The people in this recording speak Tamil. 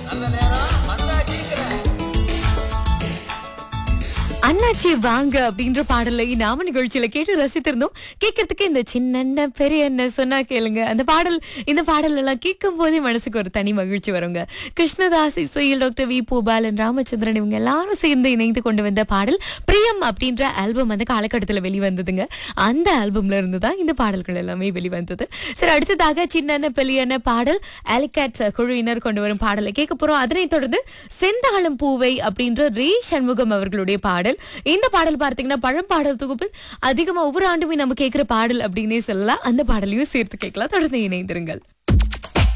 நல்ல நேரம் வந்தாச்சுங்கிறேன் அண்ணாச்சி வாங்க அப்படின்ற பாடலை நாம நிகழ்ச்சியில கேட்டு ரசித்திருந்தோம் கேட்கறதுக்கு இந்த சின்ன பெரிய அண்ணன் சொன்னா கேளுங்க அந்த பாடல் இந்த பாடல் எல்லாம் கேட்கும் போதே மனசுக்கு ஒரு தனி மகிழ்ச்சி வருங்க கிருஷ்ணதாஸ் இசையில் டாக்டர் வி பூபாலன் ராமச்சந்திரன் இவங்க எல்லாரும் சேர்ந்து இணைந்து கொண்டு வந்த பாடல் பிரியம் அப்படின்ற ஆல்பம் அந்த காலகட்டத்தில் வெளிவந்ததுங்க அந்த ஆல்பம்ல இருந்து தான் இந்த பாடல்கள் எல்லாமே வெளிவந்தது சரி அடுத்ததாக சின்ன பெலியான பாடல் அலிகேட்ஸ் குழுவினர் கொண்டு வரும் பாடலை கேட்க போறோம் அதனைத் தொடர்ந்து செந்தாளம் பூவை அப்படின்ற ரே சண்முகம் அவர்களுடைய பாடல் இந்த பாடல் பார்த்தீங்கன்னா பழம்பாடல் தொகுப்பில் அதிகமா ஒவ்வொரு ஆண்டுமே நம்ம கேட்கிற பாடல் அப்படின்னே சொல்லலாம் அந்த பாடலையும் சேர்த்து கேட்கலாம் தொடர்ந்து இணைந்திருங்கள்